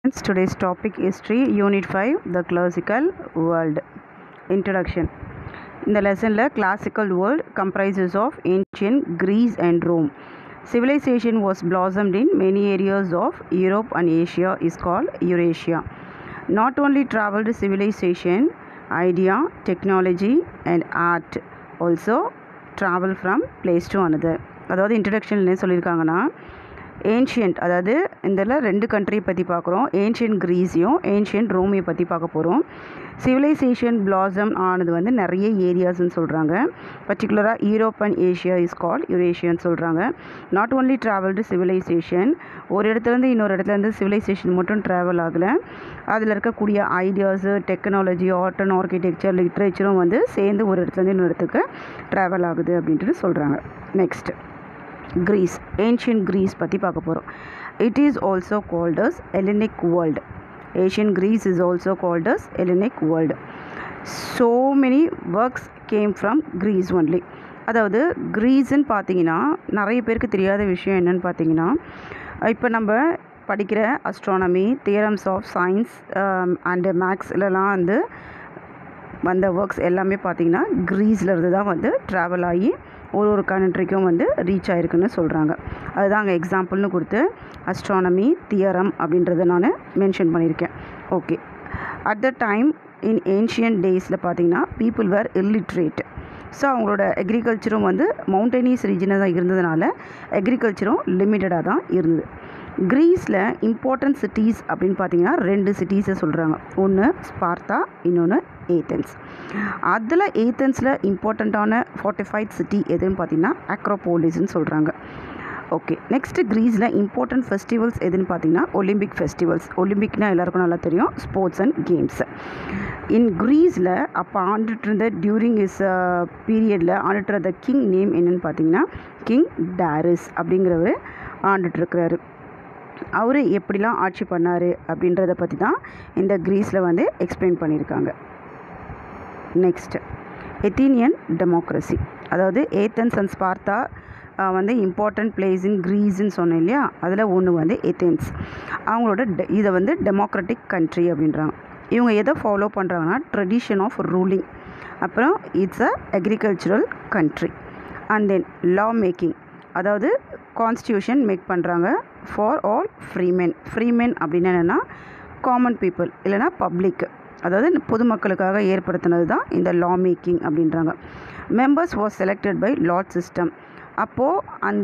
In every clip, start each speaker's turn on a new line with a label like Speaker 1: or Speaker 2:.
Speaker 1: Today's topic history, Unit 5, the classical world. Introduction. In the lesson, the classical world comprises of ancient Greece and Rome. Civilization was blossomed in many areas of Europe and Asia is called Eurasia. Not only traveled civilization, idea, technology and art also travel from place to another. அதாவது introduction என்ன சொல்லியிருக்காங்கன்னா ancient அதாவது இதில் ரெண்டு கண்ட்ரியை பற்றி பார்க்குறோம் ancient க்ரீஸையும் ancient ரோமையை பற்றி பார்க்க போகிறோம் சிவிலைசேஷன் பிளாசம் ஆனது வந்து நிறைய ஏரியாஸ்ன்னு சொல்கிறாங்க பர்டிகுலராக Europe and Asia is call யூரேஷியன்னு சொல்கிறாங்க நாட் ஓன்லி ட்ராவல்டு சிவிலைசேஷன் ஒரு இடத்துலேருந்து இன்னொரு இடத்துலேருந்து சிவிலைசேஷன் மட்டும் ட்ராவல் ஆகலை அதில் இருக்கக்கூடிய ideas technology art and architecture லிட்ரேச்சரும் வந்து சேர்ந்து ஒரு இடத்துலேருந்து இன்னொரு இடத்துக்கு ட்ராவல் ஆகுது அப்படின்ட்டு சொல்கிறாங்க நெக்ஸ்ட் கிரீஸ் ஏன்ஷியன் கிரீஸ் பற்றி பார்க்க போகிறோம் it is also called as Hellenic world Asian Greece is also called as Hellenic world so many works came from Greece only அதாவது க்ரீஸ்ன்னு பார்த்தீங்கன்னா நிறைய பேருக்கு தெரியாத விஷயம் என்னன்னு பார்த்தீங்கன்னா இப்போ நம்ம படிக்கிற astronomy theorems of science and மேக்ஸ்லலாம் வந்து வந்த ஒர்க்ஸ் எல்லாமே பார்த்திங்கன்னா க்ரீஸ்லேருந்து தான் வந்து ட்ராவல் ஆகி ஒரு ஒரு கண்ட்ரிக்கும் வந்து ரீச் ஆகிருக்குன்னு சொல்கிறாங்க அதுதான் அங்கே எக்ஸாம்பிள்னு கொடுத்து அஸ்ட்ரானமி தியரம் அப்படின்றத நான் மென்ஷன் பண்ணியிருக்கேன் okay at the time in ancient டேஸில் பார்த்தீங்கன்னா பீப்புள் வேர் இல்லிட்ரேட் ஸோ அவங்களோட அக்ரிகல்ச்சரும் வந்து மவுண்டனியஸ் ரீஜனாக தான் இருந்ததுனால அக்ரிகல்ச்சரும் லிமிட்டடாக தான் இருந்தது க்ரீஸில் இம்பார்ட்டன்ட் சிட்டிஸ் அப்படின்னு பார்த்தீங்கன்னா ரெண்டு சிட்டிஸை சொல்கிறாங்க ஒன்று ஸ்பார்த்தா இன்னொன்று ஏத்தன்ஸ் அதில் ஏத்தன்ஸில் இம்பார்ட்டண்ட்டான ஃபார்ட்டிஃபைட் சிட்டி எதுன்னு பார்த்தீங்கன்னா அக்ரோபோலிஸ்ன்னு சொல்கிறாங்க ஓகே நெக்ஸ்ட்டு க்ரீஸில் இம்பார்ட்டன்ட் ஃபெஸ்டிவல்ஸ் எதுன்னு பார்த்தீங்கன்னா ஒலிம்பிக் ஃபெஸ்டிவல்ஸ் ஒலிம்பிக்னால் எல்லாருக்கும் நல்லா தெரியும் ஸ்போர்ட்ஸ் அண்ட் கேம்ஸ் இன் க்ரீஸில் அப்போ ஆண்டுட்டு இருந்த டியூரிங் இஸ் பீரியடில் ஆண்டுட்டு இருந்த கிங் நேம் என்னென்னு பார்த்தீங்கன்னா கிங் டாரிஸ் அப்படிங்கிறவர் ஆண்டுட்ருக்கிறாரு அவர் எப்படிலாம் ஆட்சி பண்ணார் அப்படின்றத பற்றி தான் இந்த க்ரீஸில் வந்து எக்ஸ்பிளைன் பண்ணியிருக்காங்க நெக்ஸ்ட் எத்தீனியன் டெமோக்ரஸி அதாவது ஏத்தன்ஸ் அண்ட் ஸ்பார்த்தா வந்து இம்பார்ட்டண்ட் பிளேஸ் இன் க்ரீஸ்ன்னு சொன்னேன் இல்லையா அதில் ஒன்று வந்து ஏத்தென்ஸ் அவங்களோட இதை வந்து டெமோக்ராட்டிக் கண்ட்ரி அப்படின்றாங்க இவங்க எதை ஃபாலோ பண்ணுறாங்கன்னா ட்ரெடிஷன் ஆஃப் ரூலிங் அப்புறம் it's a agricultural country and then law making அதாவது கான்ஸ்டியூஷன் மேக் பண்ணுறாங்க ஃபார் ஆல் ஃப்ரீமென் ஃப்ரீமென் அப்படின்னு என்னென்னா காமன் பீப்புள் இல்லைனா பப்ளிக் அதாவது பொதுமக்களுக்காக ஏற்படுத்தினது தான் இந்த லா மேக்கிங் அப்படின்றாங்க members was selected by lot system அப்போது அந்த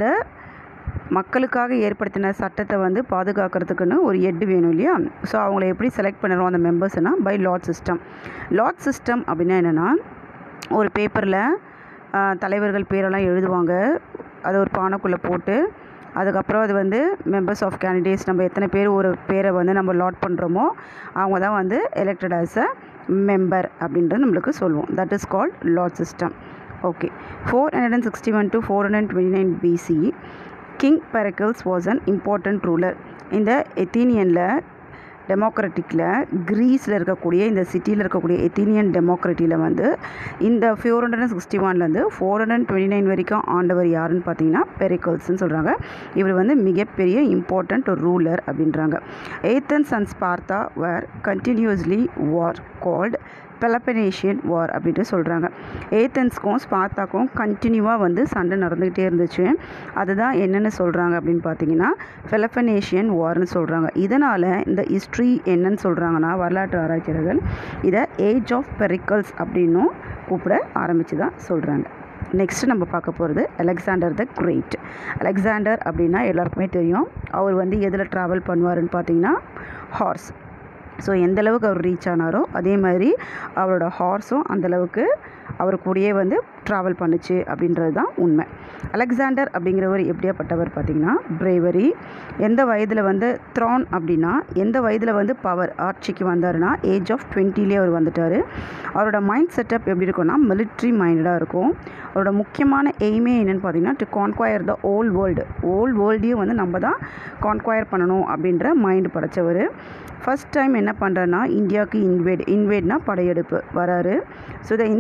Speaker 1: மக்களுக்காக ஏற்படுத்தின சட்டத்தை வந்து பாதுகாக்கிறதுக்குன்னு ஒரு எட்டு வேணும் இல்லையா ஸோ அவங்கள எப்படி செலக்ட் பண்ணுறோம் அந்த மெம்பர்ஸ்னால் by lot system lot system அப்படின்னா என்னென்னா ஒரு பேப்பரில் தலைவர்கள் பேரெல்லாம் எழுதுவாங்க அதை ஒரு பானைக்குள்ளே போட்டு அதுக்கப்புறம் அது வந்து மெம்பர்ஸ் ஆஃப் கேண்டிடேட்ஸ் நம்ம எத்தனை பேர் ஒரு பேரை வந்து நம்ம லாட் பண்ணுறோமோ அவங்க தான் வந்து எலெக்டட் ஆஸ் அ மெம்பர் அப்படின்றது நம்மளுக்கு சொல்லுவோம் that is called lot system okay four hundred and sixty one to four hundred twenty nine BC king Pericles was an important ruler இந்த எத்தீனியனில் டெமோக்ராட்டிக்கில் க்ரீஸில் இருக்கக்கூடிய இந்த சிட்டியில் இருக்கக்கூடிய எத்தீனியன் டெமோக்ரட்டியில் வந்து இந்த ஃபோர் ஹண்ட்ரட் அண்ட் சிக்ஸ்டி ஒன்லேருந்து four hundred and twenty nine வரைக்கும் ஆண்டவர் யாருன்னு பார்த்தீங்கன்னா பெரிக்கல்ஸ்னு சொல்கிறாங்க இவர் வந்து மிகப்பெரிய இம்பார்ட்டண்ட் ரூலர் அப்படின்றாங்க Athens and Sparta were continuously war called Peloponnesian war அப்படின்ட்டு சொல்கிறாங்க ஏத்தன்ஸ்க்கும் ஸ்பார்த்தாக்கும் கண்டினியூவாக வந்து சண்டை நடந்துக்கிட்டே இருந்துச்சு அதுதான் என்னென்னு சொல்கிறாங்க அப்படின்னு பார்த்தீங்கன்னா பெலப்பனேஷியன் வார்னு சொல்கிறாங்க இதனால் இந்த ஹிஸ்ட்ரி என்னன்னு சொல்கிறாங்கன்னா வரலாற்று ஆராய்ச்சியாளர்கள் இதை ஏஜ் ஆஃப் பெரிக்கல்ஸ் அப்படின்னும் கூப்பிட ஆரம்பித்து தான் சொல்கிறாங்க நெக்ஸ்ட்டு நம்ம பார்க்க போகிறது அலெக்சாண்டர் த கிரேட் அலெக்சாண்டர் அப்படின்னா எல்லாருக்குமே தெரியும் அவர் வந்து எதில் ட்ராவல் பண்ணுவாருன்னு பார்த்தீங்கன்னா ஹார்ஸ் ஸோ எந்த அளவுக்கு அவர் ரீச் ஆனாரோ அதே மாதிரி அவரோட ஹார்ஸும் அந்தளவுக்கு அவர் கூடயே வந்து ட்ராவல் பண்ணுச்சு அப்படின்றது தான் உண்மை அலெக்சாண்டர் அப்படிங்கிறவர் எப்படியாப்பட்டவர் பார்த்திங்கன்னா பிரேவரி எந்த வயதில் வந்து த்ரான் அப்படின்னா எந்த வயதில் வந்து பவர் ஆட்சிக்கு வந்தாருன்னா ஏஜ் ஆஃப் டுவெண்ட்டிலே அவர் வந்துட்டார் அவரோட மைண்ட் செட்டப் எப்படி இருக்கும்னா மிலிட்ரி மைண்டடாக இருக்கும் அவரோட முக்கியமான எய்மே என்னென்னு பார்த்தீங்கன்னா டு கான்குவயர் த ஓல் வேர்ல்டு ஓல் வேர்ல்டையும் வந்து நம்ம தான் கான்குவயர் பண்ணணும் அப்படின்ற மைண்டு படைச்சவர் ஃபஸ்ட் டைம் என்ன பண்ணுறேன்னா இந்தியாவுக்கு இன்வேட் இன்வேட்னா படையெடுப்பு வராரு ஸோ த இந்தஸ் வேலி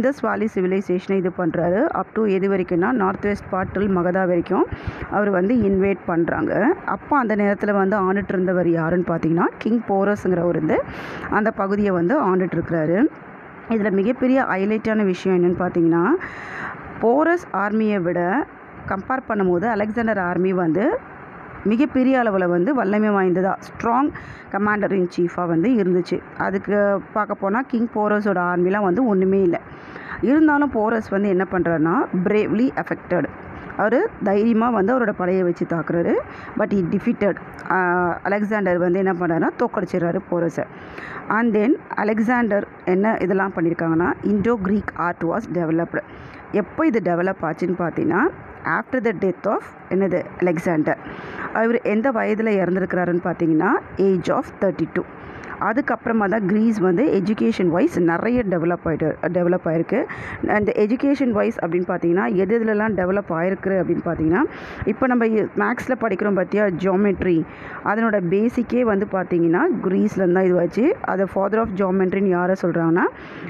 Speaker 1: வேலி சிவிலைசேஷனை இது பண்ணுறாரு அப் டு எது வரைக்கும்னா நார்த் வெஸ்ட் பார்ட்டில் மகதா வரைக்கும் அவர் வந்து இன்வைட் பண்ணுறாங்க அப்போ அந்த நேரத்தில் வந்து ஆண்டுட்டு இருந்தவர் யாருன்னு பார்த்தீங்கன்னா கிங் போரஸுங்கிறவர் வந்து அந்த பகுதியை வந்து ஆண்டுட்டு இருக்கிறாரு இதில் மிகப்பெரிய ஹைலைட்டான விஷயம் என்னென்னு பார்த்தீங்கன்னா போரஸ் ஆர்மியை விட கம்பேர் பண்ணும்போது அலெக்சாண்டர் ஆர்மி வந்து மிகப்பெரிய அளவில் வந்து வல்லமை வாய்ந்ததாக ஸ்ட்ராங் கமாண்டர் இன் சீஃபாக வந்து இருந்துச்சு அதுக்கு பார்க்க போனால் கிங் போரஸோட ஆர்மிலாம் வந்து ஒன்றுமே இல்லை இருந்தாலும் போரஸ் வந்து என்ன பண்ணுறாருன்னா பிரேவ்லி அஃபெக்டட் அவர் தைரியமாக வந்து அவரோட படையை வச்சு தாக்குறாரு பட் இ டிஃபிட்டட் அலெக்சாண்டர் வந்து என்ன பண்ணுறாருன்னா தோக்கடிச்சிடுறாரு போரஸை அண்ட் தென் அலெக்சாண்டர் என்ன இதெல்லாம் பண்ணியிருக்காங்கன்னா Indo Greek art was developed எப்போ இது டெவலப் ஆச்சுன்னு பார்த்தீங்கன்னா ஆஃப்டர் த டெத் ஆஃப் என்னது அலெக்சாண்டர் அவர் எந்த வயதில் இறந்துருக்கிறாருன்னு பார்த்தீங்கன்னா ஏஜ் ஆஃப் தேர்ட்டி டூ அதுக்கப்புறமா தான் க்ரீஸ் வந்து எஜுகேஷன் வைஸ் நிறைய டெவலப் ஆகிட்டு டெவலப் ஆகிருக்கு அந்த எஜுகேஷன் வைஸ் அப்படின்னு பார்த்தீங்கன்னா எது எதுலலாம் டெவலப் ஆகிருக்கு அப்படின்னு பார்த்தீங்கன்னா இப்போ நம்ம மேக்ஸில் படிக்கிறோம் பார்த்தியா ஜியோமெட்ரி அதனோட பேசிக்கே வந்து பார்த்தீங்கன்னா க்ரீஸ்லேருந்து தான் இது வச்சு அதை ஃபாதர் ஆஃப் ஜியோமெட்ரின்னு யாரை சொல்கிறாங்கன்னா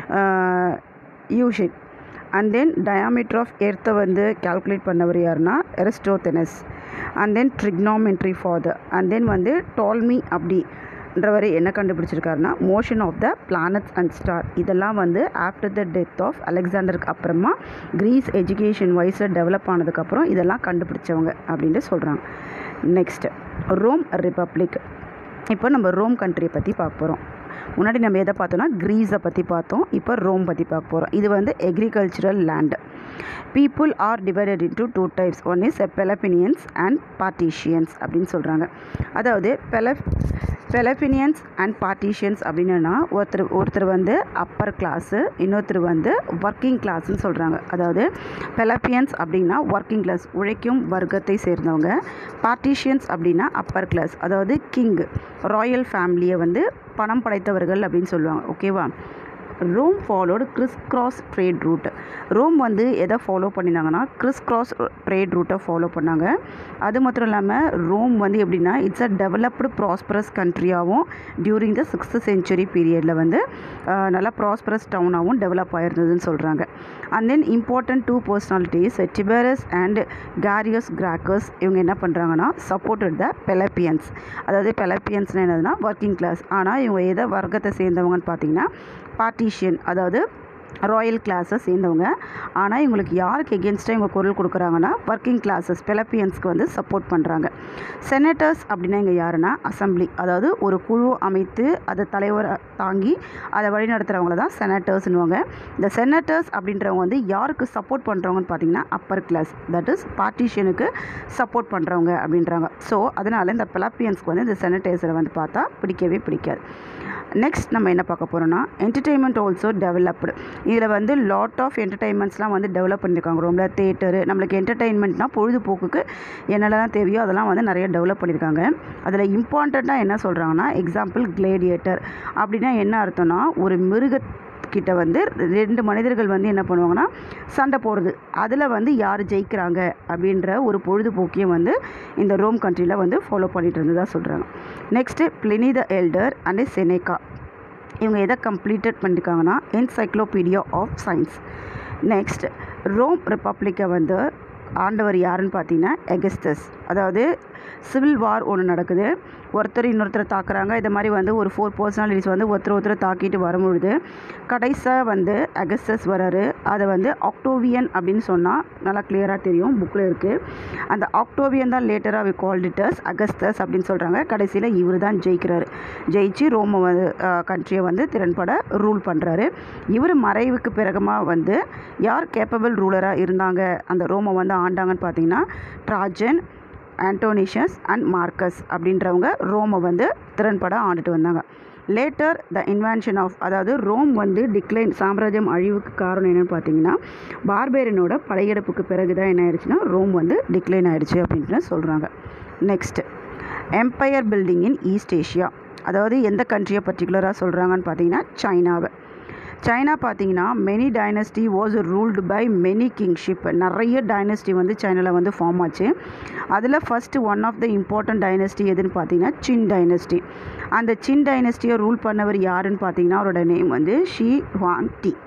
Speaker 1: யூஷிட் அண்ட் தென் டயாமீட்டர் ஆஃப் எர்த்தை வந்து கால்குலேட் பண்ணவர் யாருன்னா Eratosthenes and then trigonometry father and then வந்து டால்மி அப்படின்றவர் என்ன கண்டுபிடிச்சிருக்காருன்னா motion of the planets and star இதெல்லாம் வந்து ஆஃப்டர் த டெத் ஆஃப் அலெக்சாண்டருக்கு அப்புறமா க்ரீஸ் எஜுகேஷன் வைஸில் டெவலப் ஆனதுக்கப்புறம் இதெல்லாம் கண்டுபிடிச்சவங்க அப்படின்ட்டு சொல்கிறாங்க நெக்ஸ்ட்டு ரோம் ரிப்பப்ளிக் இப்போ நம்ம ரோம் கண்ட்ரியை பற்றி பார்க்க போகிறோம் முன்னாடி நம்ம எதை பார்த்தோன்னா க்ரீஸை பற்றி பார்த்தோம் இப்போ ரோம் பற்றி பார்க்க போகிறோம் இது வந்து agricultural land people are divided into two types one is plebeians and patricians அப்படின்னு சொல்கிறாங்க அதாவது பெல பெலபினியன்ஸ் அண்ட் பார்ட்டிஷியன்ஸ் அப்படின்னா ஒருத்தர் ஒருத்தர் வந்து அப்பர் கிளாஸு இன்னொருத்தர் வந்து ஒர்க்கிங் கிளாஸ்ன்னு சொல்கிறாங்க அதாவது பெலப்பியன்ஸ் அப்படின்னா ஒர்க்கிங் கிளாஸ் உழைக்கும் வர்க்கத்தை சேர்ந்தவங்க பார்ட்டிஷியன்ஸ் அப்படின்னா அப்பர் கிளாஸ் அதாவது கிங் ராயல் ஃபேமிலியை வந்து பணம் படைத்தவர்கள் அப்படின்னு சொல்லுவாங்க ஓகேவா Rome followed criss cross trade route Rome வந்து எதை ஃபாலோ பண்ணியிருந்தாங்கன்னா கிறிஸ் கிராஸ் ட்ரேட் ரூட்டை ஃபாலோ பண்ணாங்க அது மாத்திரம் இல்லாமல் ரோம் வந்து எப்படின்னா இட்ஸ் அ டெவலப்டு ப்ராஸ்பரஸ் கண்ட்ரியாகவும் டியூரிங் த சிக்ஸ்த் செஞ்சுரி பீரியடில் வந்து நல்லா ப்ராஸ்பரஸ் டவுனாகவும் டெவலப் ஆயிருந்ததுன்னு சொல்கிறாங்க and then important two personalities Tiberius and Gaius Gracchus இவங்க என்ன பண்ணுறாங்கன்னா சப்போர்ட்டட் த பெலப்பியன்ஸ் அதாவது பெலப்பியன்ஸ்னு என்னதுன்னா ஒர்க்கிங் கிளாஸ் ஆனால் இவங்க எதை வர்க்கத்தை சேர்ந்தவங்கன்னு பார்த்தீங்கன்னா பார்ட்டிஷியன் அதாவது ராயல் கிளாஸை சேர்ந்தவங்க ஆனால் இவங்களுக்கு யாருக்கு எகென்ஸ்டாக இவங்க குரல் கொடுக்குறாங்கன்னா ஒர்க்கிங் கிளாஸஸ் பெலப்பியன்ஸ்க்கு வந்து சப்போர்ட் பண்ணுறாங்க செனட்டர்ஸ் அப்படின்னா இங்கே யாருன்னா அசம்பிளி அதாவது ஒரு குழு அமைத்து அதை தலைவரை தாங்கி அதை வழிநடத்துகிறவங்கள தான் செனட்டர்ஸ்னுவாங்க இந்த செனட்டர்ஸ் அப்படின்றவங்க வந்து யாருக்கு சப்போர்ட் பண்ணுறவங்கன்னு பார்த்தீங்கன்னா அப்பர் கிளாஸ் தட் இஸ் பார்ட்டிஷியனுக்கு சப்போர்ட் பண்ணுறவங்க அப்படின்றாங்க ஸோ அதனால் இந்த பெலப்பியன்ஸ்க்கு வந்து இந்த செனட்டர்ஸரை வந்து பார்த்தா பிடிக்கவே பிடிக்காது நெக்ஸ்ட் நம்ம என்ன பார்க்க போகிறோம்னா என்டர்டெயின்மெண்ட் ஆல்சோ டெவலப்டு இதில் வந்து லாட் ஆஃப் என்டர்டெயின்மெண்ட்ஸ்லாம் வந்து டெவலப் பண்ணியிருக்காங்க ரொம்ப தேட்டரு நம்மளுக்கு என்டர்டெயின்மெண்ட்னா பொழுதுபோக்குக்கு என்னென்னலாம் தேவையோ அதெல்லாம் வந்து நிறைய டெவலப் பண்ணியிருக்காங்க அதில் இம்பார்ட்டண்ட்டாக என்ன சொல்கிறாங்கன்னா எக்ஸாம்பிள் கிளேடியேட்டர் அப்படின்னா என்ன அர்த்தம்னா ஒரு மிருக கிட்ட வந்து ரெண்டு மனிதர்கள் வந்து என்ன பண்ணுவாங்கன்னா சண்டை போடுறது அதில் வந்து யார் ஜெயிக்கிறாங்க அப்படின்ற ஒரு பொழுதுபோக்கையும் வந்து இந்த ரோம் கண்ட்ரியில் வந்து ஃபாலோ பண்ணிட்டு இருந்ததாக சொல்கிறாங்க next Pliny the Elder and Seneca இவங்க எதை கம்ப்ளீட்டட் பண்ணியிருக்காங்கன்னா encyclopedia of science next Rome ரிப்பப்ளிக்கை வந்து ஆண்டவர் யாருன்னு பார்த்தீங்கன்னா எகஸ்டஸ் அதாவது சிவில் வார் ஒன்று நடக்குது ஒருத்தர் இன்னொருத்தரை தாக்குறாங்க இது மாதிரி வந்து ஒரு ஃபோர் பர்சனாலிட்டிஸ் வந்து ஒருத்தர் ஒருத்தர் தாக்கிட்டு வரும்பொழுது கடைசியாக வந்து அகஸ்டஸ் வராரு அதை வந்து ஆக்டோவியன் அப்படின்னு சொன்னால் நல்லா கிளியராக தெரியும் புக்கில் இருக்குது அந்த ஆக்டோவியன் தான் லேட்டராக வி கால்டிட்டஸ் அகஸ்டஸ் அப்படின்னு சொல்கிறாங்க கடைசியில் இவர் தான் ஜெயிக்கிறாரு ஜெயிச்சு ரோம வந்து கண்ட்ரியை வந்து திறன்பட ரூல் பண்ணுறாரு இவர் மறைவுக்கு பிறகுமா வந்து யார் கேப்பபிள் ரூலராக இருந்தாங்க அந்த ரோமை வந்து ஆண்டாங்கன்னு பார்த்தீங்கன்னா ட்ராஜன் ஆண்டோனிஷஸ் அண்ட் மார்க்கஸ் அப்படின்றவங்க ரோமை வந்து திறன்பட ஆண்டுட்டு வந்தாங்க லேட்டர் த இன்வென்ஷன் ஆஃப் அதாவது ரோம் வந்து டிக்ளைன் சாம்ராஜ்யம் அழிவுக்கு காரணம் என்னென்னு பார்த்தீங்கன்னா பார்பேரியனோட படையெடுப்புக்கு பிறகு தான் என்ன ஆயிடுச்சுன்னா ரோம் வந்து டிக்ளைன் ஆயிடுச்சு அப்படின்ட்டு சொல்கிறாங்க next empire building in East Asia அதாவது எந்த கண்ட்ரியை பர்டிகுலராக சொல்கிறாங்கன்னு பார்த்தீங்கன்னா சைனாவை சைனா பார்த்தீங்கன்னா many dynasty was ruled by many kingship நிறைய டைனஸ்டி வந்து சைனாவில் வந்து ஃபார்ம் ஆச்சு அதில் first one of the important dynasty எதுன்னு பார்த்தீங்கன்னா சின் டைனஸ்டி அந்த சின் டைனஸ்டியை ரூல் பண்ணவர் யாருன்னு பார்த்தீங்கன்னா அவரோட நேம் வந்து Shi Huang Di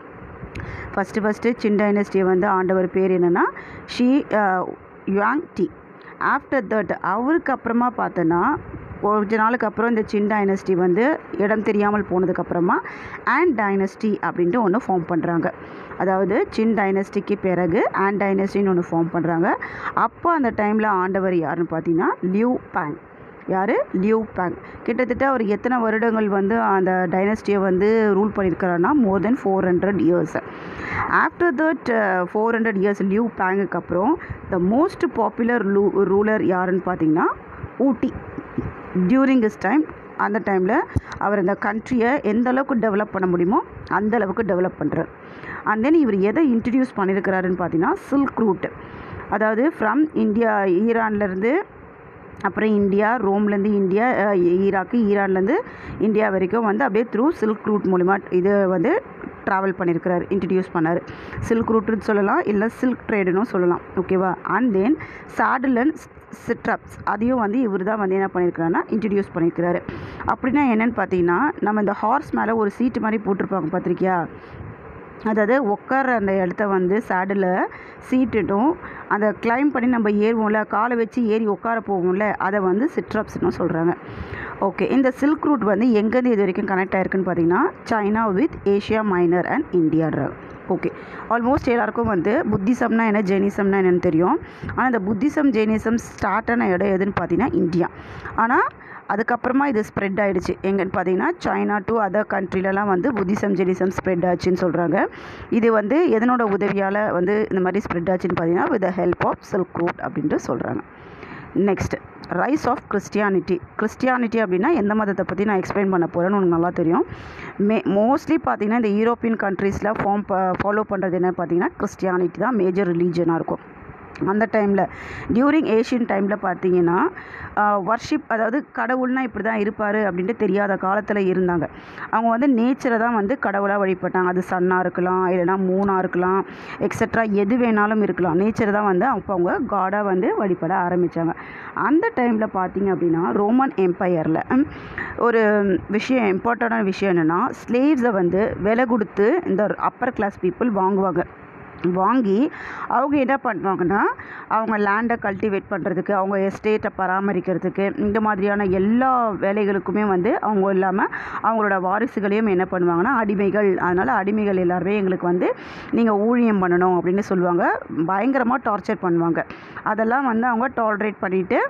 Speaker 1: first first Qin டைனஸ்டியை வந்து ஆண்டவர் பேர் என்னென்னா Shi Huang Di after that அவருக்கு அப்புறமா பார்த்தோன்னா கொஞ்ச நாளுக்கு அப்புறம் இந்த சின் டைனஸ்டி வந்து இடம் தெரியாமல் போனதுக்கப்புறமா ஆண்ட் டைனஸ்டி அப்படின்ட்டு ஒன்று ஃபார்ம் பண்ணுறாங்க அதாவது சின் டைனஸ்டிக்கு பிறகு ஆண்ட் டைனஸ்டின்னு ஒன்று ஃபார்ம் பண்ணுறாங்க அப்போ அந்த டைமில் ஆண்டவர் யாருன்னு பார்த்தீங்கன்னா லியூ பேங் யார் லியூ பேங் கிட்டத்தட்ட அவர் எத்தனை வருடங்கள் வந்து அந்த டைனஸ்டியை வந்து ரூல் பண்ணியிருக்கிறாருன்னா more then four hundred years after that four hundred years Liu பேங்குக்கு அப்புறம் த மோஸ்ட் பாப்புலர் லூ ரூலர் யாருன்னு பார்த்தீங்கன்னா ஊட்டி டியூரிங் இஸ் டைம் அந்த டைமில் அவர் இந்த கண்ட்ரியை எந்த அளவுக்கு டெவலப் பண்ண முடியுமோ அந்த அளவுக்கு டெவலப் பண்ணுறார் அண்ட் தென் இவர் எதை இன்ட்ரடியூஸ் பண்ணியிருக்கிறாருன்னு பார்த்தீங்கன்னா சில்க் ரூட் அதாவது ஃப்ரம் இந்தியா ஈரான்லேருந்து அப்புறம் இந்தியா ரோம்லேருந்து இந்தியா அஹ், ஈராக்கு ஈரான்லேருந்து இந்தியா வரைக்கும் வந்து அப்படியே த்ரூ சில்க் ரூட் மூலிமா இது வந்து ட்ராவல் பண்ணியிருக்கிறார் இன்ட்ரடியூஸ் பண்ணார் சில்க் ரூட்டுன்னு சொல்லலாம் இல்லை சில்க் ட்ரேடுன்னு சொல்லலாம் ஓகேவா அண்ட் தென் சாடில் அண்ட் சிட்ரப்ஸ் அதையும் வந்து இவர் தான் வந்து என்ன பண்ணியிருக்கிறாருன்னா இன்ட்ரடியூஸ் பண்ணியிருக்கிறாரு அப்படின்னா என்னென்னு பார்த்தீங்கன்னா நம்ம இந்த ஹார்ஸ் மேலே ஒரு சீட்டு மாதிரி போட்டிருப்பாங்க பார்த்திருக்கியா அதாவது உட்கார அந்த இடத்த வந்து சேடில் சீட்டுட்டும் அதை கிளைம் பண்ணி நம்ம ஏறுவோம்ல காலை வச்சு ஏறி உட்கார போவோம்ல அதை வந்து சிட்ரப்ஸ்னு சொல்கிறாங்க ஓகே இந்த சில்க் ரூட் வந்து எங்கேருந்து இது வரைக்கும் கனெக்ட் ஆயிருக்குன்னு பார்த்தீங்கன்னா China with Asia Minor and இந்தியான்றாங்க ஓகே ஆல்மோஸ்ட் எல்லாருக்கும் வந்து புத்திசம்னா என்ன ஜெயினிசம்னா என்னன்னு தெரியும் ஆனால் இந்த புத்திசம் ஜெயினிசம் ஸ்டார்ட் ஆன இடம் எதுன்னு பார்த்தீங்கன்னா இந்தியா ஆனால் அதுக்கப்புறமா இது ஸ்ப்ரெட் ஆயிடுச்சு எங்கன்னு பார்த்தீங்கன்னா சைனா டு அதர் கண்ட்ரிலலாம் வந்து புத்திசம் ஜெனிசம் ஸ்ப்ரெட் ஆச்சுன்னு சொல்கிறாங்க இது வந்து எதனோட உதவியால் வந்து இந்த மாதிரி ஸ்ப்ரெட் ஆச்சுன்னு பார்த்தீங்கன்னா with the help of silk route அப்படின்ட்டு சொல்கிறாங்க next rise of Christianity Christianity அப்படின்னா எந்த மதத்தை பற்றி நான் எக்ஸ்பிளைன் பண்ண போகிறேன்னு உனக்கு நல்லா தெரியும் மே மோஸ்ட்லி பார்த்தீங்கன்னா இந்த யூரோப்பியன் கண்ட்ரீஸில் ஃபார்ம் ஃபாலோ பண்ணுறது என்ன பார்த்தீங்கன்னா கிறிஸ்டியானிட்டி தான் மேஜர் ரிலீஜனாக இருக்கும் அந்த டைமில் டியூரிங் ஏஷியன் டைமில் பார்த்தீங்கன்னா வர்ஷிப் அதாவது கடவுள்னா இப்படி தான் இருப்பார் அப்படின்ட்டு தெரியாத காலத்தில் இருந்தாங்க அவங்க வந்து நேச்சரை தான் வந்து கடவுளாக வழிபட்டாங்க அது சன்னாக இருக்கலாம் இல்லைனா மூனாக இருக்கலாம் எக்ஸட்ரா எது வேணாலும் இருக்கலாம் நேச்சரை தான் வந்து அப்போ அவங்க காடாக வந்து வழிபட ஆரம்பித்தாங்க அந்த டைமில் பார்த்தீங்க அப்படின்னா ரோமன் எம்பையரில் ஒரு விஷயம் இம்பார்ட்டண்டான விஷயம் என்னென்னா ஸ்லேவ்ஸை வந்து விலை கொடுத்து இந்த அப்பர் கிளாஸ் பீப்புள் வாங்குவாங்க வாங்கி அவங்க என்ன பண்ணுவாங்கன்னா அவங்க லேண்டை கல்டிவேட் பண்ணுறதுக்கு அவங்க எஸ்டேட்டை பராமரிக்கிறதுக்கு இந்த மாதிரியான எல்லா வேலைகளுக்குமே வந்து அவங்க இல்லாமல் அவங்களோட வாரிசுகளையும் என்ன பண்ணுவாங்கன்னா அடிமைகள் அதனால் அடிமைகள் எல்லாருமே எங்களுக்கு வந்து நீங்கள் ஊழியம் பண்ணணும் அப்படின்னு சொல்லுவாங்க பயங்கரமாக டார்ச்சர் பண்ணுவாங்க அதெல்லாம் வந்து அவங்க டாலரேட் பண்ணிவிட்டு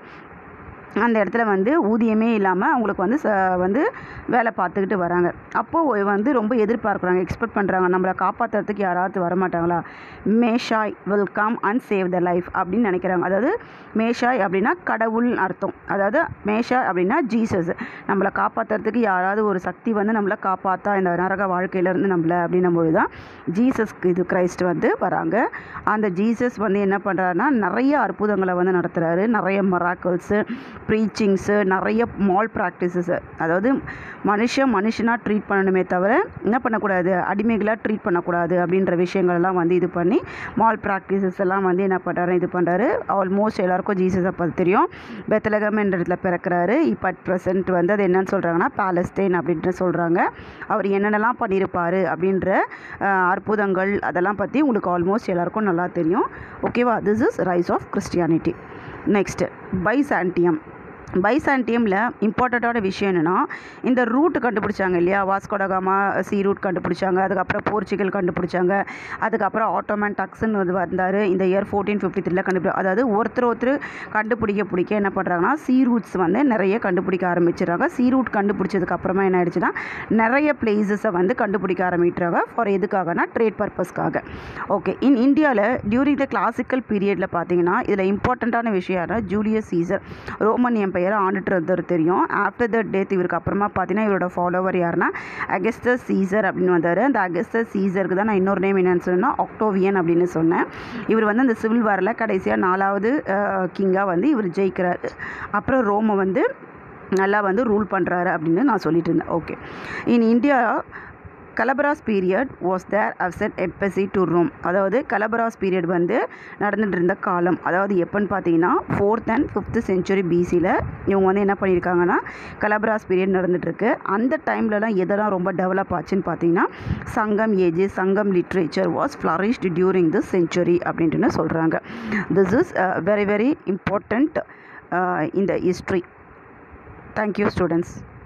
Speaker 1: அந்த இடத்துல வந்து ஊதியமே இல்லாமல் அவங்களுக்கு வந்து ச வந்து வேலை பார்த்துக்கிட்டு வராங்க அப்போது வந்து ரொம்ப எதிர்பார்க்குறாங்க எக்ஸ்பெக்ட் பண்ணுறாங்க நம்மளை காப்பாற்றுறதுக்கு யாராவது வரமாட்டாங்களா Messiah will come and save the life அப்படின்னு நினைக்கிறாங்க அதாவது மேஷாய் அப்படின்னா கடவுள் அர்த்தம் அதாவது மேஷா அப்படின்னா ஜீசஸ் நம்மளை காப்பாற்றுறதுக்கு யாராவது ஒரு சக்தி வந்து நம்மளை காப்பாற்றா இந்த நரக வாழ்க்கையிலேருந்து நம்மளை அப்படின்னும் பொழுது தான் ஜீசஸ் இது கிரைஸ்ட் வந்து வராங்க அந்த ஜீசஸ் வந்து என்ன பண்ணுறாருன்னா நிறைய அற்புதங்களை வந்து நடத்துகிறாரு நிறைய மராக்கல்ஸு ப்ரீச்சிங்ஸு நிறைய மால் ப்ராக்டிசஸ் அதாவது மனுஷன் மனுஷனாக ட்ரீட் பண்ணணுமே தவிர என்ன பண்ணக்கூடாது அடிமைகளாக ட்ரீட் பண்ணக்கூடாது அப்படின்ற விஷயங்கள்லாம் வந்து இது பண்ணி மால் ப்ராக்டிசஸ் எல்லாம் வந்து என்ன பண்ணுறாரு இது பண்ணுறாரு ஆல்மோஸ்ட் எல்லாருக்கும் ஜீசஸை பற்றி தெரியும் பெத்தலகம் என்ற இடத்துல பிறக்கிறாரு இப்போ அட் ப்ரெசென்ட் வந்து அது என்னன்னு சொல்கிறாங்கன்னா பாலஸ்தீன் அப்படின்ட்டு சொல்கிறாங்க அவர் என்னென்னலாம் பண்ணியிருப்பார் அப்படின்ற அஹ், அற்புதங்கள் அதெல்லாம் பற்றி உங்களுக்கு ஆல்மோஸ்ட் எல்லாருக்கும் நல்லா தெரியும் ஓகேவா this is rise of Christianity next Byzantium பைசாண்டியமில் இம்பார்ட்டண்ட்டான விஷயம் என்னென்னா இந்த ரூட் கண்டுபிடிச்சாங்க இல்லையா வாஸ்கோடகாமா சி ரூட் கண்டுபிடிச்சாங்க அதுக்கப்புறம் போர்ச்சுகல் கண்டுபிடிச்சாங்க அதுக்கப்புறம் ஆட்டோமேன் டக்ஸ்ன்னு வந்து வந்தார் இந்த இயர் ஃபோர்டீன் ஃபிஃப்டி த்ரீல கண்டுபிடி அதாவது ஒருத்தர் ஒருத்தர் கண்டுபிடிக்க பிடிக்க என்ன பண்ணுறாங்கன்னா சி ரூட்ஸ் வந்து நிறைய கண்டுபிடிக்க ஆரம்பிச்சிடுறாங்க சி ரூட் கண்டுபிடிச்சதுக்கு அப்புறமா என்ன ஆயிடுச்சுன்னா நிறைய பிளேசஸை வந்து கண்டுபிடிக்க ஆரம்பிக்கிறாங்க ஃபார் எதுக்காகனா ட்ரேட் பர்பஸ்க்காக ஓகே இன் இந்தியாவில் டியூரிங் த கிளாசிக்கல் பீரியடில் பார்த்தீங்கன்னா இதில் இம்பார்ட்டண்ட்டான விஷயம் யாருன்னா ஜூலியஸ் சீசர் ரோமன் எம்பையர் ஆண்டுட்டு இருந்தவர் தெரியும் ஆஃப்டர் த டெத் இவருக்கு அப்புறமா பார்த்தீங்கன்னா இவரோட ஃபாலோவர் யாருன்னா அகஸ்டஸ் சீசர் அப்படின்னு வந்தார் அந்த அகஸ்டஸ் சீசருக்கு தான் நான் இன்னொரு நேம் என்னன்னு சொன்னேன்னா ஆக்டோவியன் அப்படின்னு சொன்னேன் இவர் வந்து அந்த சிவில் வாரில் கடைசியாக நாலாவது கிங்காக வந்து இவர் ஜெயிக்கிறார் அப்புறம் ரோமை வந்து நல்லா வந்து ரூல் பண்ணுறாரு அப்படின்னு நான் சொல்லிட்டு இருந்தேன் okay in India Kalabhras period was there as an embassy to Rome அதாவது கலபராஸ் பீரியட் வந்து நடந்துட்டு இருந்த காலம் அதாவது எப்போன்னு பார்த்தீங்கன்னா ஃபோர்த் அண்ட் ஃபிஃப்த் செஞ்சுரி பிசியில் இவங்க வந்து என்ன பண்ணியிருக்காங்கன்னா கலபராஸ் பீரியட் நடந்துகிட்ருக்கு அந்த டைம்லலாம் எதெல்லாம் ரொம்ப டெவலப் ஆச்சுன்னு பார்த்தீங்கன்னா Sangam age Sangam literature was flourished during this century அப்படின்ட்டு சொல்கிறாங்க this is very very important in the history thank you students